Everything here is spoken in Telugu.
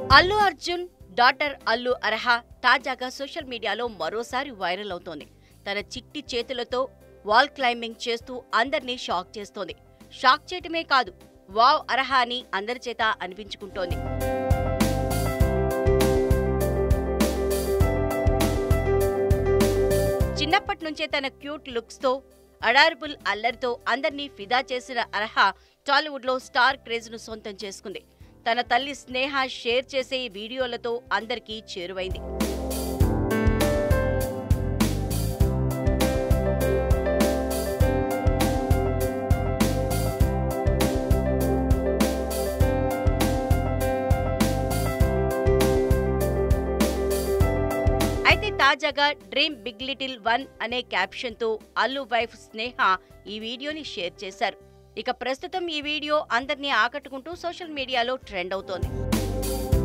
అల్లు అర్జున్ డాటర్ అల్లు అర్హ తాజాగా సోషల్ మీడియాలో మరోసారి వైరల్ అవుతోంది తన చిట్టి చేతులతో వాల్ క్లైంబింగ్ చేస్తూ అందర్నీ షాక్ చేస్తోంది షాక్ చేయటమే కాదు వావ్ అర్హ అని అందరి చేత అనిపించుకుంటోంది చిన్నప్పటి నుంచే తన క్యూట్ లుక్స్ తో అడారబుల్ అల్లరితో అందర్నీ ఫిదా చేసిన అర్హ టాలీవుడ్ లో స్టార్ క్రేజ్ ను సొంతం చేసుకుంది తన తల్లి స్నేహ షేర్ చేసే ఈ వీడియోలతో అందరికీ చేరువైంది అయితే తాజాగా డ్రీమ్ బిగ్ లిటిల్ వన్ అనే క్యాప్షన్ తో అల్లు వైఫ్ స్నేహ ఈ వీడియోని షేర్ చేశారు ఇక ప్రస్తుతం ఈ వీడియో అందరినీ ఆకట్టుకుంటూ సోషల్ మీడియాలో ట్రెండ్ అవుతోంది